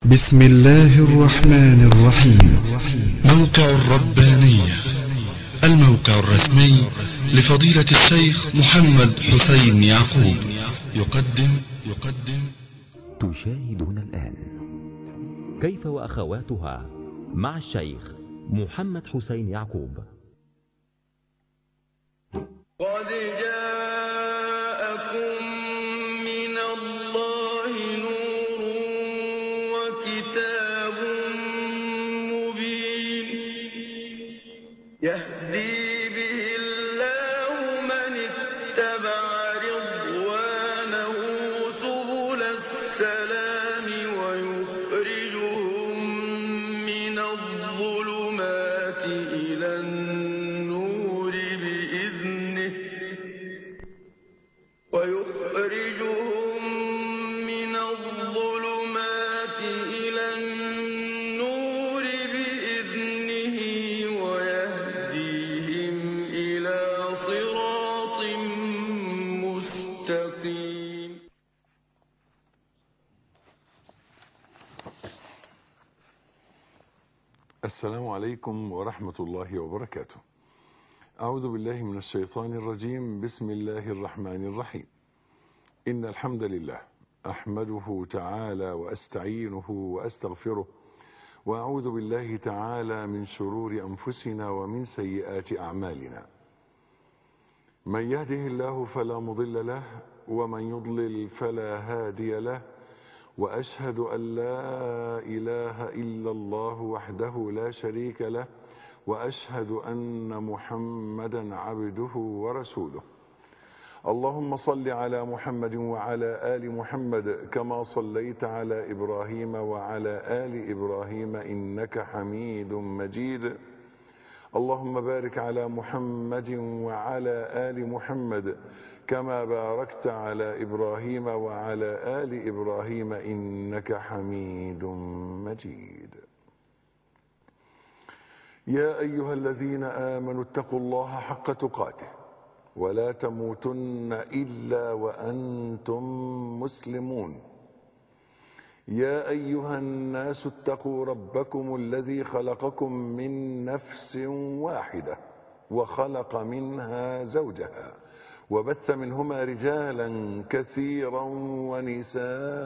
بسم الله الرحمن الرحيم موقع الربانية الموقع الرسمي لفضيلة الشيخ محمد حسين يعقوب يقدم يقدم تشاهدون الآن كيف وأخواتها مع الشيخ محمد حسين يعقوب قد جاءكم من الله نور وكتاب مبين يهدي به الله من اتبع رضوانه سبل السلام ويخرجهم من الظلمات إلى النور بإذنه ويخرجهم من الظلمات إلى النور بإذنه ويهديهم إلى صراط مستقيم السلام عليكم ورحمة الله وبركاته. أعوذ بالله من الشيطان الرجيم، بسم الله الرحمن الرحيم. إن الحمد لله أحمده تعالى وأستعينه وأستغفره وأعوذ بالله تعالى من شرور أنفسنا ومن سيئات أعمالنا. من يهده الله فلا مضل له ومن يضلل فلا هادي له واشهد ان لا اله الا الله وحده لا شريك له واشهد ان محمدا عبده ورسوله اللهم صل على محمد وعلى ال محمد كما صليت على ابراهيم وعلى ال ابراهيم انك حميد مجيد اللهم بارك على محمد وعلى ال محمد كما باركت على ابراهيم وعلى ال ابراهيم انك حميد مجيد يا ايها الذين امنوا اتقوا الله حق تقاته ولا تموتن الا وانتم مسلمون يا ايها الناس اتقوا ربكم الذي خلقكم من نفس واحده وخلق منها زوجها وبث منهما رجالا كثيرا ونساء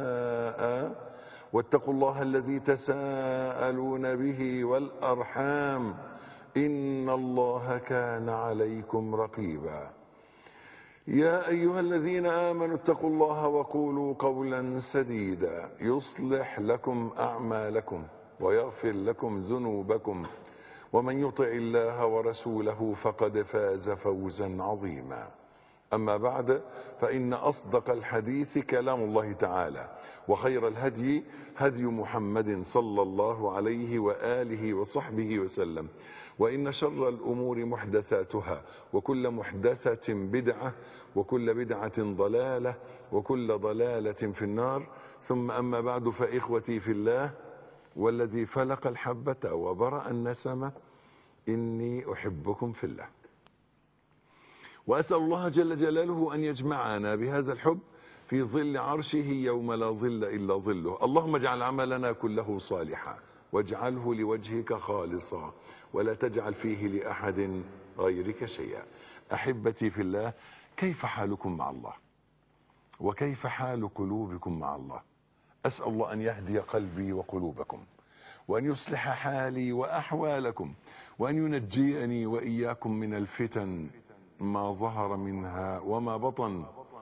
واتقوا الله الذي تساءلون به والارحام ان الله كان عليكم رقيبا يا ايها الذين امنوا اتقوا الله وقولوا قولا سديدا يصلح لكم اعمالكم ويغفر لكم ذنوبكم ومن يطع الله ورسوله فقد فاز فوزا عظيما اما بعد فان اصدق الحديث كلام الله تعالى وخير الهدي هدي محمد صلى الله عليه واله وصحبه وسلم وان شر الامور محدثاتها وكل محدثه بدعه وكل بدعه ضلاله وكل ضلاله في النار ثم اما بعد فاخوتي في الله والذي فلق الحبه وبرا النسمه اني احبكم في الله واسال الله جل جلاله ان يجمعنا بهذا الحب في ظل عرشه يوم لا ظل الا ظله اللهم اجعل عملنا كله صالحا واجعله لوجهك خالصا ولا تجعل فيه لاحد غيرك شيئا احبتي في الله كيف حالكم مع الله وكيف حال قلوبكم مع الله اسال الله ان يهدي قلبي وقلوبكم وان يصلح حالي واحوالكم وان ينجيني واياكم من الفتن ما ظهر منها وما بطن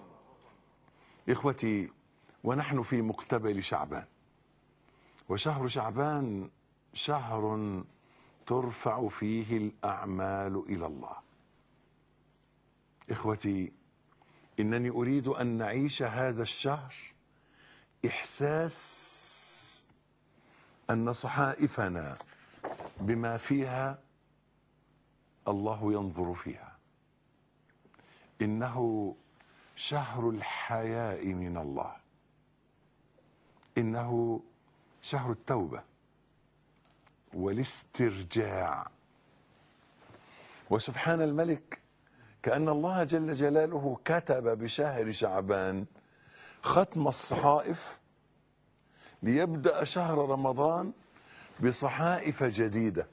اخوتي ونحن في مقتبل شعبان وشهر شعبان شهر ترفع فيه الاعمال الى الله اخوتي انني اريد ان نعيش هذا الشهر احساس ان صحائفنا بما فيها الله ينظر فيها انه شهر الحياء من الله انه شهر التوبه والاسترجاع وسبحان الملك كان الله جل جلاله كتب بشهر شعبان ختم الصحائف ليبدأ شهر رمضان بصحائف جديدة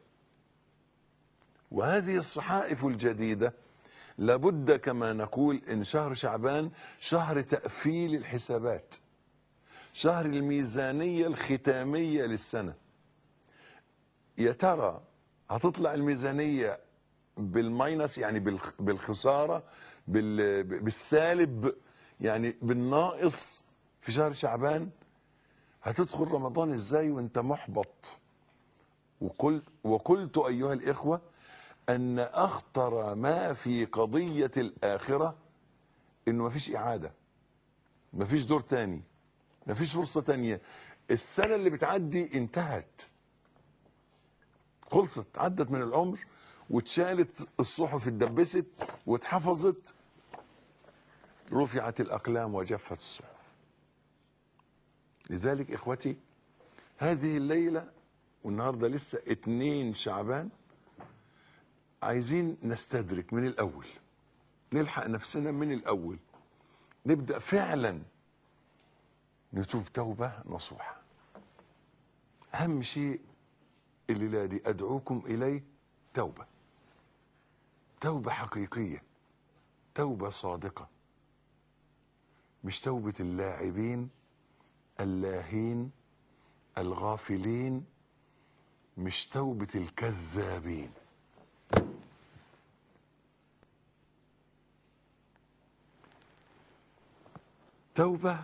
وهذه الصحائف الجديدة لابد كما نقول ان شهر شعبان شهر تأفيل الحسابات شهر الميزانية الختامية للسنة يا ترى هتطلع الميزانية بالماينس يعني بالخ- بالخسارة بال- بالسالب يعني بالناقص في شهر شعبان هتدخل رمضان ازاي وانت محبط وقل وقلت ايها الاخوه ان اخطر ما في قضيه الاخره انه مفيش اعاده مفيش دور تاني مفيش فرصه تانيه السنه اللي بتعدي انتهت خلصت عدت من العمر واتشالت الصحف اتدبست واتحفظت رفعت الاقلام وجفت الصحف لذلك اخوتي هذه الليله والنهارده لسه اتنين شعبان عايزين نستدرك من الاول نلحق نفسنا من الاول نبدا فعلا نتوب توبه نصوحه اهم شيء الليله دي ادعوكم اليه توبه توبه حقيقيه توبه صادقه مش توبه اللاعبين اللاهين الغافلين مش توبه الكذابين توبة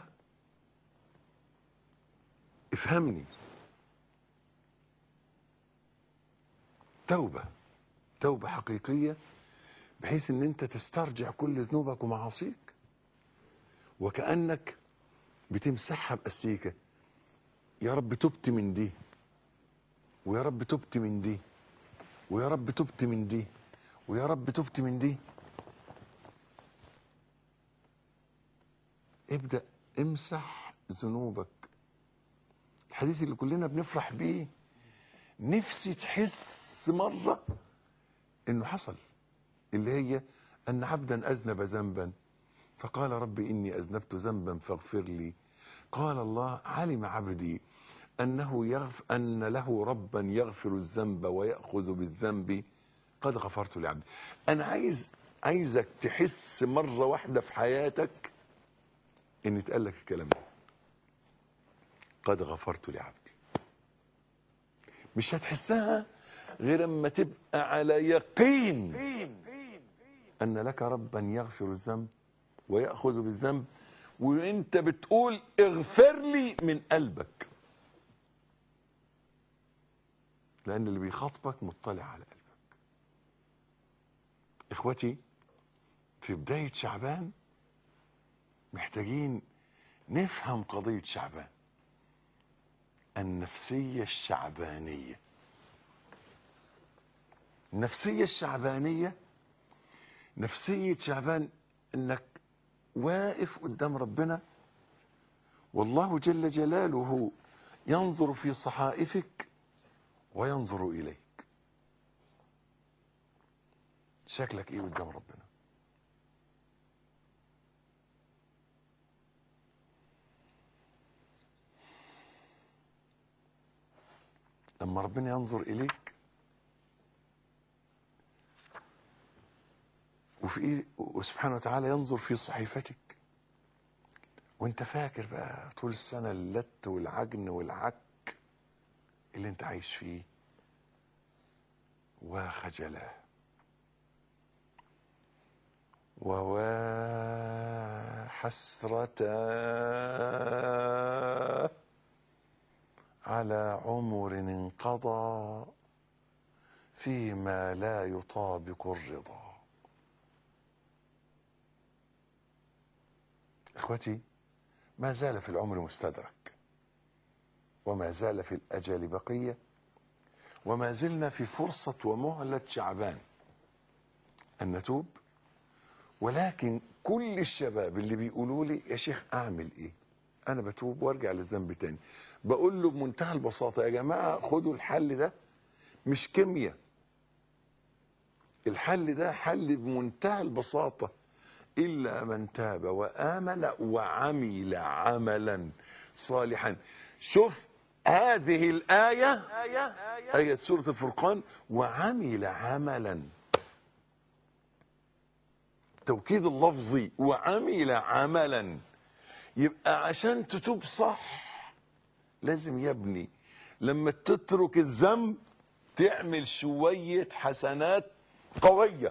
افهمني توبة توبة حقيقية بحيث ان انت تسترجع كل ذنوبك ومعاصيك وكأنك بتمسحها بأستيكة يا رب تبت من دي ويا رب تبت من دي ويا رب تبت من دي ويا رب تبت من دي ابدأ امسح ذنوبك الحديث اللي كلنا بنفرح بيه نفسي تحس مرة انه حصل اللي هي ان عبدا اذنب ذنبا فقال رب اني اذنبت ذنبا فاغفر لي قال الله علم عبدي انه يغف ان له ربا يغفر الذنب وياخذ بالذنب قد غفرت لعبدي انا عايز عايزك تحس مره واحده في حياتك ان يتقال لك الكلام ده قد غفرت لعبدي مش هتحسها غير اما تبقى على يقين ان لك ربا يغفر الذنب وياخذ بالذنب وانت بتقول اغفر لي من قلبك لان اللي بيخاطبك مطلع على قلبك اخوتي في بدايه شعبان محتاجين نفهم قضيه شعبان النفسيه الشعبانيه النفسيه الشعبانيه نفسيه شعبان انك واقف قدام ربنا والله جل جلاله ينظر في صحائفك وينظر اليك شكلك ايه قدام ربنا لما ربنا ينظر اليك وفي ايه وسبحانه وتعالى ينظر في صحيفتك وانت فاكر بقى طول السنه اللت والعجن والعك اللي انت عايش فيه وخجلاه وحسرة على عمر انقضى فيما لا يطابق الرضا اخوتي ما زال في العمر مستدرك وما زال في الاجل بقيه وما زلنا في فرصه ومهله شعبان ان نتوب ولكن كل الشباب اللي بيقولوا لي يا شيخ اعمل ايه انا بتوب وارجع للذنب تاني بقول له بمنتهى البساطه يا جماعه خدوا الحل ده مش كيمياء الحل ده حل بمنتهى البساطه الا من تاب وامن وعمل عملا صالحا شوف هذه الآية آية سورة الفرقان وعمل عملا توكيد اللفظي وعمل عملا يبقى عشان تتوب صح لازم يا ابني لما تترك الذنب تعمل شوية حسنات قوية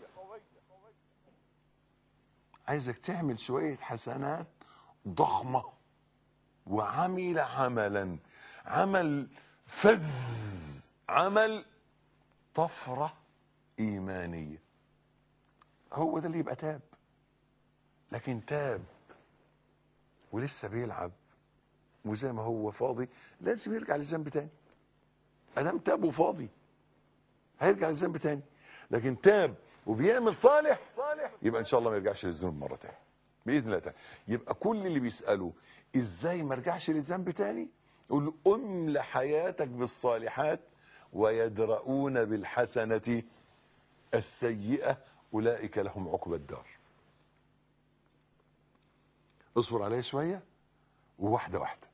عايزك تعمل شوية حسنات ضخمة وعمل عملا عمل فز عمل طفرة إيمانية هو ده اللي يبقى تاب لكن تاب ولسه بيلعب وزي ما هو فاضي لازم يرجع للذنب تاني ادام تاب وفاضي هيرجع للذنب تاني لكن تاب وبيعمل صالح يبقى ان شاء الله ما يرجعش للذنوب مره تاني باذن الله تعالى يبقى كل اللي بيساله ازاي ما ارجعش للذنب تاني يقول له املى حياتك بالصالحات ويدرؤون بالحسنه السيئه اولئك لهم عقبى الدار اصبر عليه شويه وواحده واحده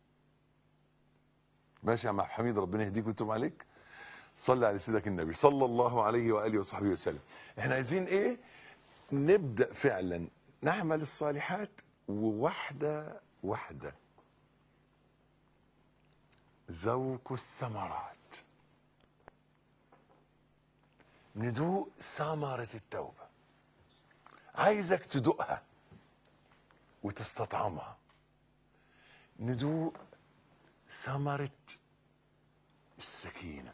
ماشي يا عم حميد ربنا يهديك ويتوب عليك صلي على سيدك النبي صلى الله عليه واله وصحبه وسلم احنا عايزين ايه نبدا فعلا نعمل الصالحات وواحده واحده ذوق الثمرات ندوق ثمرة التوبة عايزك تدوقها وتستطعمها ندوق ثمرة السكينة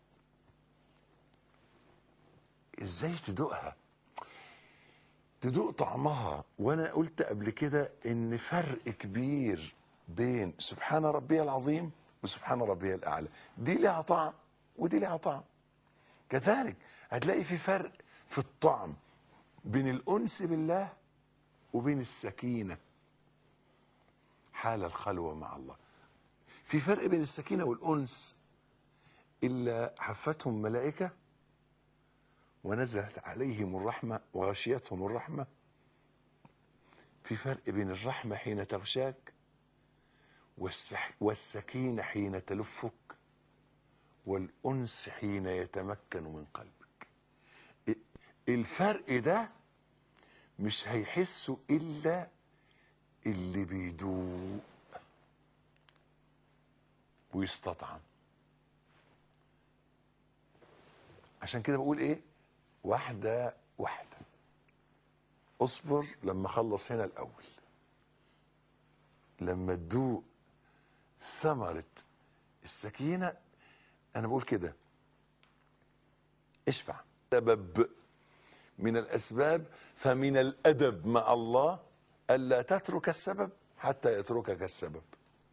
ازاي تدوقها تدوق طعمها وانا قلت قبل كده ان فرق كبير بين سبحان ربي العظيم وسبحان ربي الاعلى دي لها طعم ودي لها طعم كذلك هتلاقي في فرق في الطعم بين الانس بالله وبين السكينه حال الخلوه مع الله في فرق بين السكينه والانس الا حفتهم ملائكه ونزلت عليهم الرحمه وغشيتهم الرحمه في فرق بين الرحمه حين تغشاك والسح والسكينه حين تلفك والانس حين يتمكن من قلبك الفرق ده مش هيحسه الا اللي بيدوق ويستطعم عشان كده بقول ايه واحدة واحدة اصبر لما اخلص هنا الاول لما تدوق ثمرة السكينة انا بقول كده اشبع سبب من الاسباب فمن الادب مع الله الا تترك السبب حتى يتركك السبب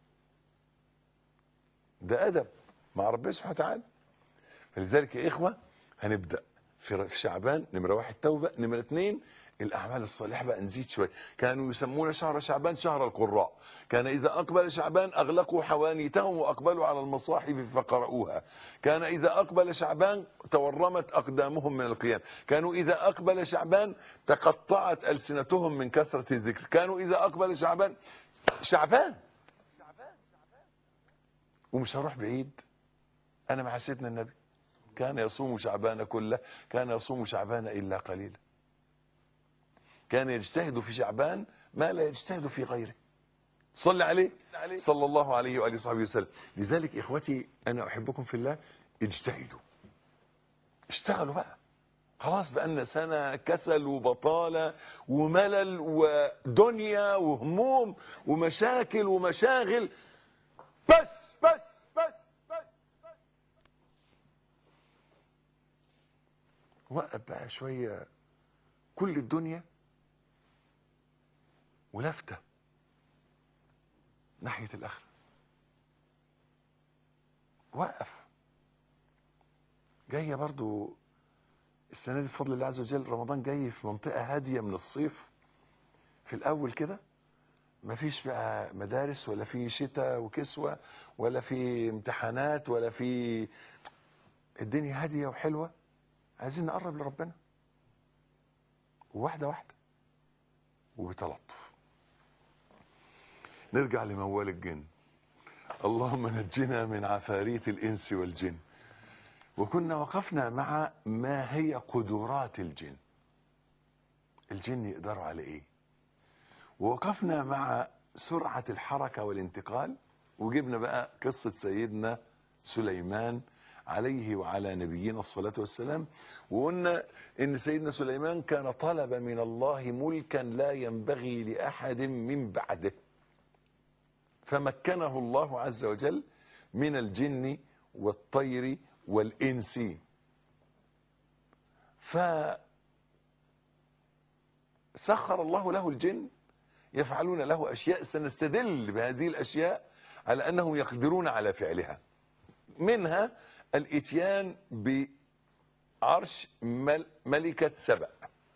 ده ادب مع ربنا سبحانه وتعالى فلذلك يا اخوه هنبدا في في شعبان نمره واحد توبه نمره اثنين الاعمال الصالحه بقى نزيد شويه كانوا يسمون شهر شعبان شهر القراء كان اذا اقبل شعبان اغلقوا حوانيتهم واقبلوا على المصاحف فقرأوها كان اذا اقبل شعبان تورمت اقدامهم من القيام كانوا اذا اقبل شعبان تقطعت السنتهم من كثره الذكر كانوا اذا اقبل شعبان شعبان ومش هروح بعيد انا مع سيدنا النبي كان يصوم شعبان كله كان يصوم شعبان الا قليلا كان يجتهد في شعبان ما لا يجتهد في غيره صلى عليه صلى الله عليه واله وصحبه وسلم لذلك اخوتي انا احبكم في الله اجتهدوا اشتغلوا بقى خلاص بقالنا سنة كسل وبطالة وملل ودنيا وهموم ومشاكل ومشاغل بس بس بس بس وقف بقى شوية كل الدنيا ولفتة ناحية الآخرة وقف جاية برضو السنة دي بفضل الله عز وجل رمضان جاي في منطقة هادية من الصيف في الأول كده ما فيش بقى مدارس ولا في شتاء وكسوة ولا في امتحانات ولا في الدنيا هادية وحلوة عايزين نقرب لربنا واحدة واحدة وبتلطف نرجع لموال الجن اللهم نجنا من عفاريت الإنس والجن وكنا وقفنا مع ما هي قدرات الجن الجن يقدروا على ايه ووقفنا مع سرعة الحركة والانتقال وجبنا بقى قصة سيدنا سليمان عليه وعلى نبينا الصلاة والسلام وقلنا ان سيدنا سليمان كان طلب من الله ملكا لا ينبغي لأحد من بعده فمكنه الله عز وجل من الجن والطير والإنس فسخر الله له الجن يفعلون له أشياء سنستدل بهذه الأشياء على أنهم يقدرون على فعلها منها الاتيان بعرش مل ملكة سبأ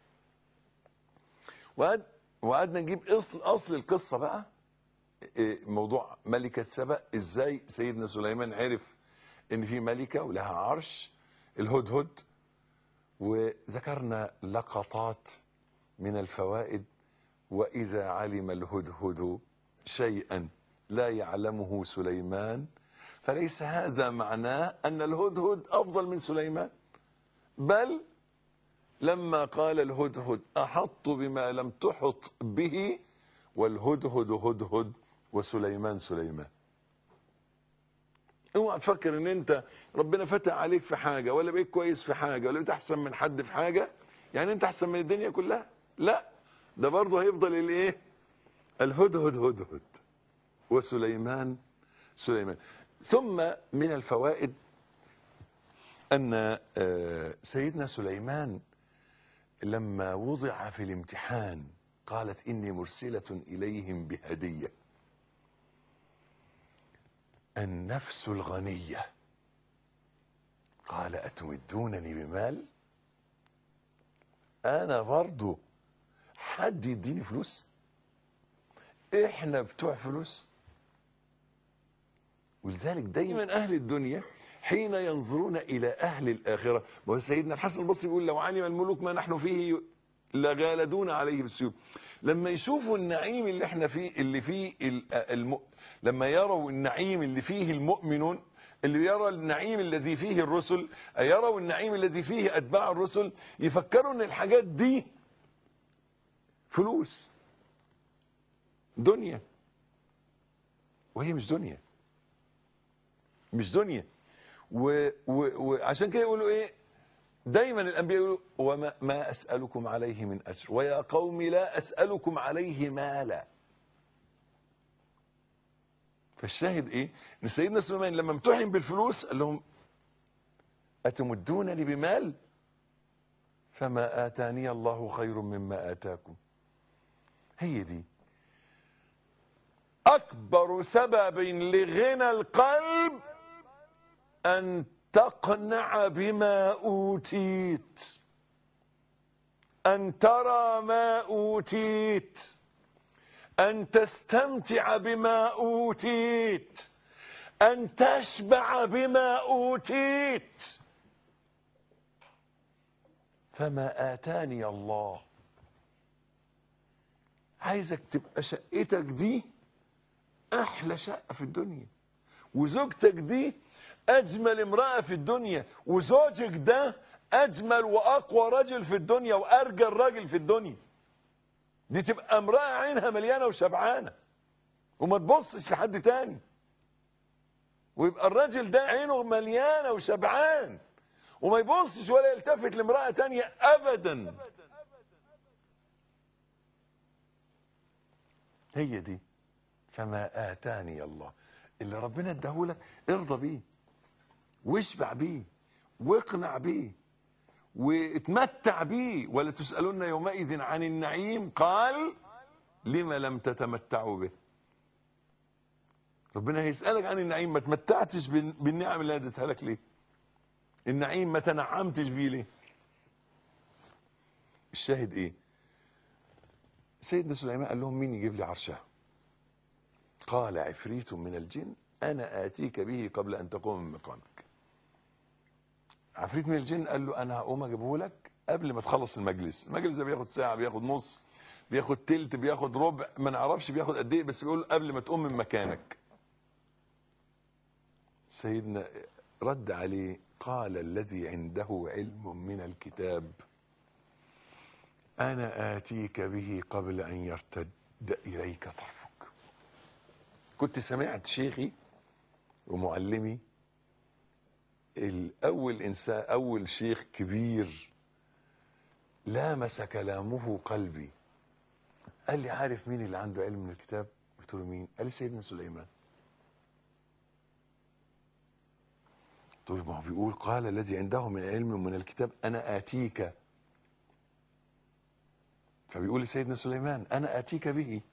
وقعد- وقعدنا نجيب اصل اصل القصه بقى إيه، موضوع ملكة سبأ ازاي سيدنا سليمان عرف ان في ملكة ولها عرش الهدهد وذكرنا لقطات من الفوائد واذا علم الهدهد شيئا لا يعلمه سليمان فليس هذا معناه ان الهدهد افضل من سليمان بل لما قال الهدهد احط بما لم تحط به والهدهد هدهد وسليمان سليمان اوعى تفكر ان انت ربنا فتح عليك في حاجه ولا بقيت كويس في حاجه ولا بقيت احسن من حد في حاجه يعني انت احسن من الدنيا كلها لا ده برضه هيفضل الايه الهدهد هدهد وسليمان سليمان ثم من الفوائد ان آه، سيدنا سليمان لما وضع في الامتحان قالت اني مرسله اليهم بهديه النفس الغنيه قال اتمدونني بمال انا برضو حد يديني فلوس احنا بتوع فلوس ولذلك دايما اهل الدنيا حين ينظرون الى اهل الاخره وسيدنا الحسن البصري يقول لو علم الملوك ما نحن فيه لغالدون عليه بالسيوف لما يشوفوا النعيم اللي احنا فيه اللي فيه ال- الم... لما يروا النعيم اللي فيه المؤمنون اللي يرى النعيم الذي فيه الرسل يروا النعيم الذي فيه اتباع الرسل يفكروا ان الحاجات دي فلوس دنيا وهي مش دنيا مش دنيا و- و- وعشان كده يقولوا ايه دايما الانبياء يقولوا وما ما اسالكم عليه من اجر ويا قوم لا اسالكم عليه مالا فالشاهد ايه ان سيدنا سليمان لما امتحن بالفلوس قال لهم اتمدونني بمال فما اتاني الله خير مما اتاكم هي دي اكبر سبب لغنى القلب ان تقنع بما اوتيت ان ترى ما اوتيت ان تستمتع بما اوتيت ان تشبع بما اوتيت فما اتاني الله عايزك تبقى شقتك دي احلى شقه في الدنيا وزوجتك دي اجمل امراه في الدنيا وزوجك ده اجمل واقوى رجل في الدنيا وارجل راجل في الدنيا دي تبقى امراه عينها مليانه وشبعانه وما تبصش لحد تاني ويبقى الراجل ده عينه مليانه وشبعان وما يبصش ولا يلتفت لامراه تانية ابدا هي دي فما آتاني الله اللي ربنا اداهولك ارضى بيه واشبع بيه واقنع بيه واتمتع بيه ولا تسألون يومئذ عن النعيم قال لما لم تتمتعوا به ربنا هيسألك عن النعيم ما تمتعتش بال- بالنعم اللي اديتها لك ليه النعيم ما تنعمتش بيه ليه الشاهد ايه سيدنا سليمان قال لهم مين يجيب لي عرشها قال عفريت من الجن انا اتيك به قبل ان تقوم من مقامك عفريت من الجن قال له انا هقوم اجيبه لك قبل ما تخلص المجلس المجلس ده بياخد ساعه بياخد نص بياخد تلت بياخد ربع ما نعرفش بياخد قد ايه بس بيقول قبل ما تقوم من مكانك سيدنا رد عليه قال الذي عنده علم من الكتاب أنا آتيك به قبل أن يرتد إليك طرفك كنت سمعت شيخي ومعلمي الأول إنسان أول شيخ كبير لامس كلامه قلبي قال لي عارف مين اللي عنده علم من الكتاب قلت له مين قال لي سيدنا سليمان قلت له ما هو بيقول قال الذي عنده من علم من الكتاب أنا آتيك فبيقول لسيدنا سليمان أنا آتيك به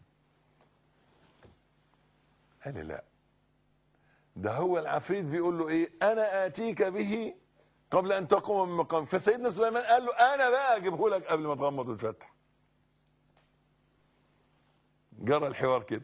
قال لي لا ده هو العفريت بيقول له ايه انا اتيك به قبل ان تقوم من مقام فسيدنا سليمان قال له انا بقى اجيبه لك قبل ما تغمض وتفتح جرى الحوار كده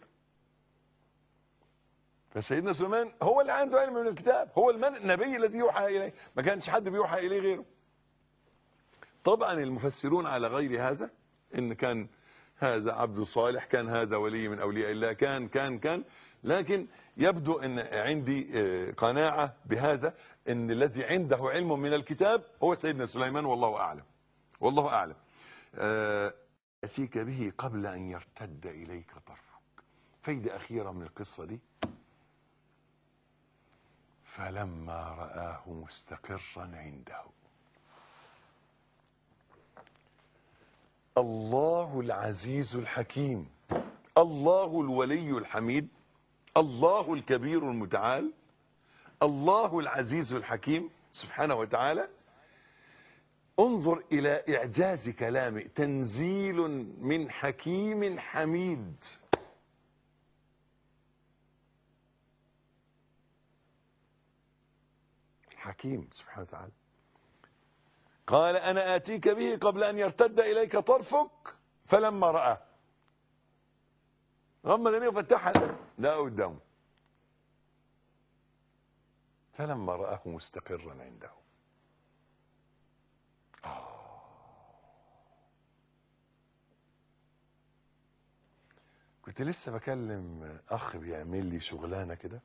فسيدنا سليمان هو اللي عنده علم من الكتاب هو المن- النبي الذي يوحى اليه ما كانش حد بيوحى اليه غيره طبعا المفسرون على غير هذا ان كان هذا عبد صالح كان هذا ولي من اولياء الله كان كان كان لكن يبدو ان عندي آه، قناعه بهذا ان الذي عنده علم من الكتاب هو سيدنا سليمان والله اعلم والله اعلم آه، اتيك به قبل ان يرتد اليك طرفك فايده اخيره من القصه دي فلما رآه مستقرا عنده الله العزيز الحكيم الله الولي الحميد الله الكبير المتعال الله العزيز الحكيم سبحانه وتعالى انظر إلى إعجاز كلامه تنزيل من حكيم حميد حكيم سبحانه وتعالى قال أنا آتيك به قبل أن يرتد إليك طرفك فلما رأى غمض عينيه وفتحها لا قدامه فلما رآه مستقرا عنده كنت لسه بكلم اخ بيعمل لي شغلانه كده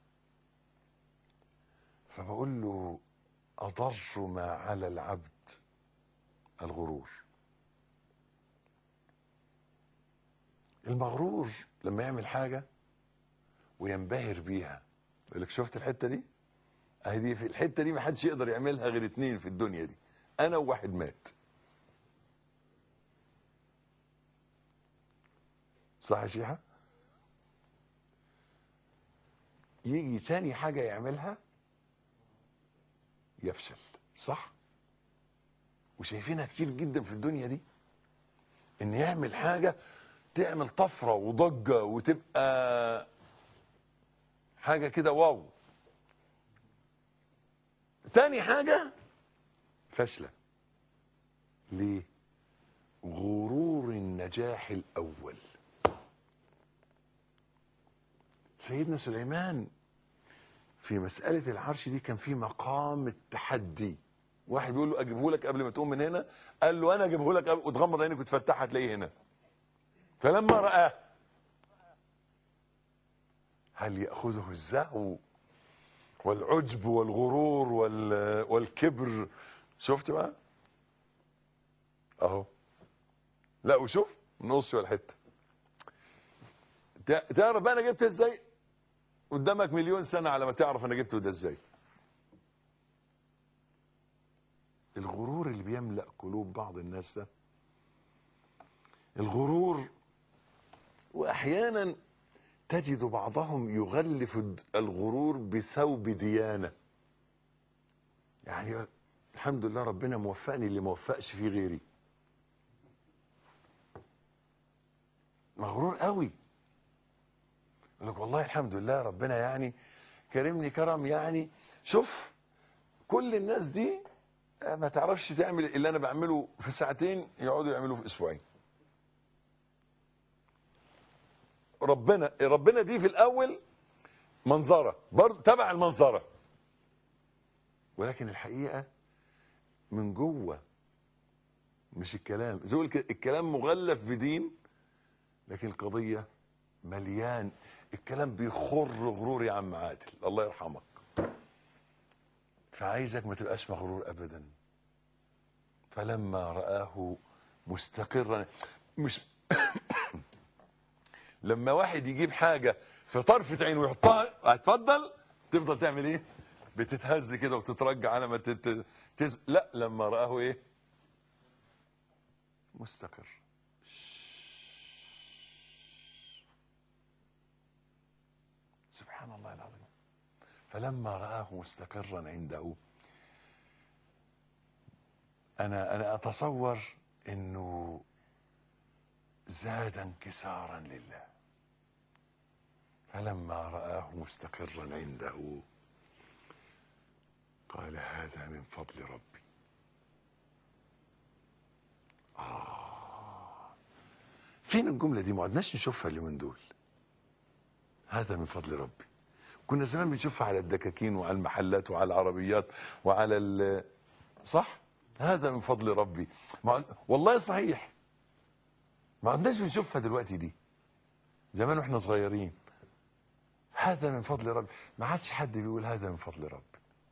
فبقول له اضر ما على العبد الغرور المغرور لما يعمل حاجه وينبهر بيها يقول لك شفت الحته دي اهي دي في الحته دي ما حدش يقدر يعملها غير اتنين في الدنيا دي انا وواحد مات صح يا شيحه يجي تاني حاجه يعملها يفشل صح وشايفينها كتير جدا في الدنيا دي ان يعمل حاجه تعمل طفره وضجه وتبقى حاجه كده واو تاني حاجه فاشله ليه غرور النجاح الاول سيدنا سليمان في مسألة العرش دي كان في مقام التحدي واحد بيقول له اجيبه لك قبل ما تقوم من هنا قال له انا اجيبه لك قبل وتغمض عينك وتفتحها تلاقيه هنا فلما رآه هل يأخذه الزهو والعجب والغرور وال... والكبر شفت بقى اهو لا وشوف نص ولا حته تع- تعرف بقى انا جبتها ازاي قدامك مليون سنه على ما تعرف انا جبته ده ازاي الغرور اللي بيملأ قلوب بعض الناس ده الغرور واحيانا تجد بعضهم يغلف الد- الغرور بثوب ديانه يعني الحمد لله ربنا موفقني اللي ما وفقش فيه غيري مغرور قوي يقول لك والله الحمد لله ربنا يعني كرمني كرم يعني شوف كل الناس دي ما تعرفش تعمل اللي انا بعمله في ساعتين يقعدوا يعملوه في اسبوعين ربنا ربنا دي في الاول منظره برضه تبع المنظره ولكن الحقيقه من جوه مش الكلام زي ما بقول كده، الكلام مغلف بدين لكن القضيه مليان الكلام بيخر غرور يا عم عادل الله يرحمك فعايزك ما تبقاش مغرور ابدا فلما رآه مستقرا مش لما واحد يجيب حاجة في طرفة عين ويحطها هتفضل تفضل تعمل ايه بتتهز كده وتترجع على ما تت... تز... لا لما رآه ايه مستقر سبحان الله العظيم فلما رآه مستقرا عنده انا انا اتصور انه زاد انكسارا لله فلما رآه مستقرا عنده قال هذا من فضل ربي آه فين الجملة دي ما عدناش نشوفها اليومين دول هذا من فضل ربي كنا زمان بنشوفها على الدكاكين وعلى المحلات وعلى العربيات وعلى ال صح هذا من فضل ربي ما عد- والله صحيح ما عدناش بنشوفها دلوقتي دي زمان واحنا صغيرين هذا من فضل ربي ما عادش حد بيقول هذا من فضل ربي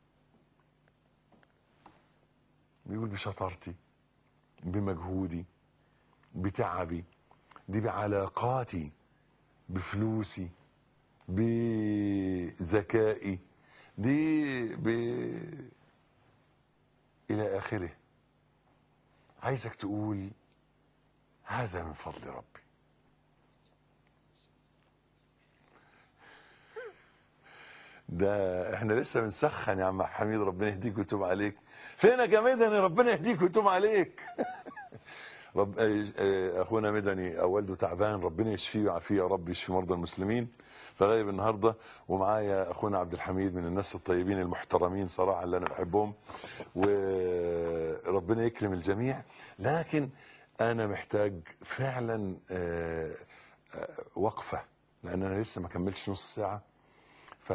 بيقول بشطارتي بمجهودي بتعبي دي بعلاقاتي بفلوسي بذكائي دي ب... إلى آخره عايزك تقول هذا من فضل ربي ده احنا لسه بنسخن يا عم حميد ربنا يهديك ويتوب عليك فينك يا مدني ربنا يهديك ويتوب عليك رب آه، آه، اخونا مدني او والده تعبان ربنا يشفيه ويعافيه يا رب يشفي مرضى المسلمين فغايب النهارده ومعايا اخونا عبد الحميد من الناس الطيبين المحترمين صراحه اللي انا بحبهم وربنا يكرم الجميع لكن انا محتاج فعلا آه، آه، وقفه لان انا لسه ما كملتش نص ساعه ف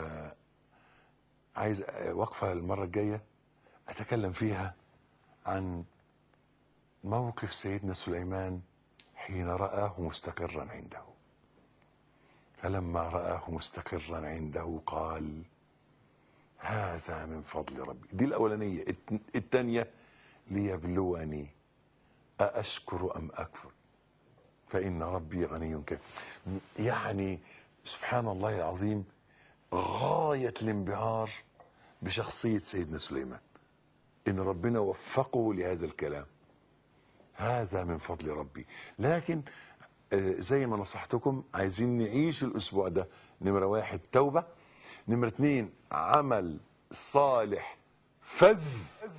عايز وقفه المره الجايه اتكلم فيها عن موقف سيدنا سليمان حين رآه مستقرا عنده فلما رآه مستقرا عنده قال هذا من فضل ربي دي الأولانية الت- الثانية ليبلوني أأشكر أم أكفر فإن ربي غني كريم يعني سبحان الله العظيم غاية الانبهار بشخصية سيدنا سليمان إن ربنا وفقه لهذا الكلام هذا من فضل ربي لكن آه، زي ما نصحتكم عايزين نعيش الأسبوع ده نمرة واحد توبة نمرة اتنين عمل صالح فذ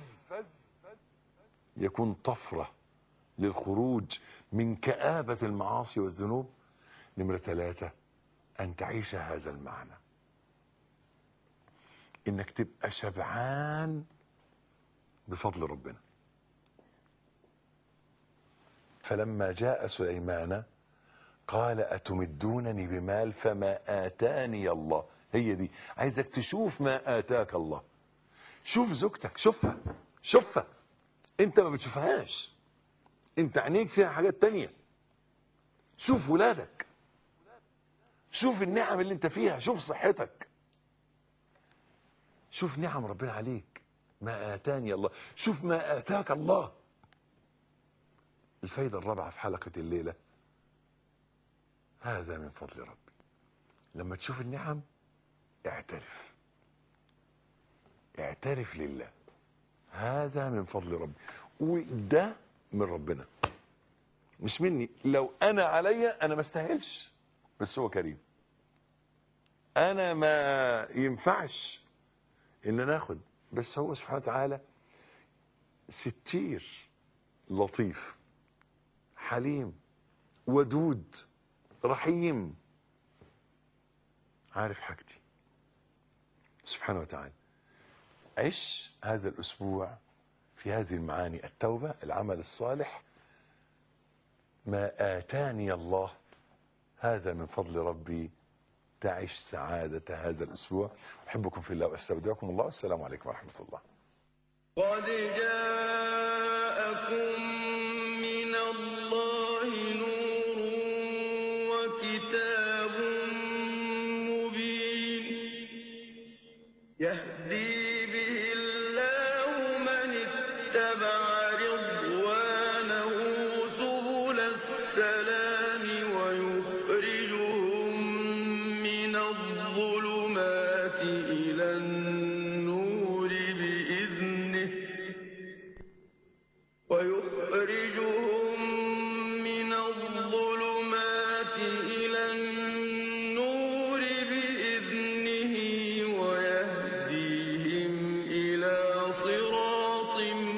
يكون طفرة للخروج من كآبة المعاصي والذنوب نمرة ثلاثة أن تعيش هذا المعنى إنك تبقى شبعان بفضل ربنا فلما جاء سليمان قال أتمدونني بمال فما آتاني الله هي دي عايزك تشوف ما آتاك الله شوف زوجتك شوفها شوفها انت ما بتشوفهاش انت عينيك فيها حاجات تانية شوف ولادك شوف النعم اللي انت فيها شوف صحتك شوف نعم ربنا عليك ما آتاني الله شوف ما آتاك الله الفايدة الرابعة في حلقة الليلة هذا من فضل ربي لما تشوف النعم اعترف اعترف لله هذا من فضل ربي وده من ربنا مش مني لو انا عليا انا ما استاهلش بس هو كريم انا ما ينفعش ان انا اخد بس هو سبحانه وتعالى ستير لطيف حليم ودود رحيم عارف حاجتي سبحانه وتعالى عش هذا الأسبوع في هذه المعاني التوبة العمل الصالح ما آتاني الله هذا من فضل ربي تعش سعادة هذا الأسبوع أحبكم في الله وأستودعكم الله والسلام عليكم ورحمة الله قد جاءكم من الله نور وكتاب مبين يهدي به الله من اتبع رضوانه سبل السلام ويخرجهم من الظلمات إلى النور بإذنه ويخرجهم من الظلمات إلى النور بإذنه ويهديهم إلى صراط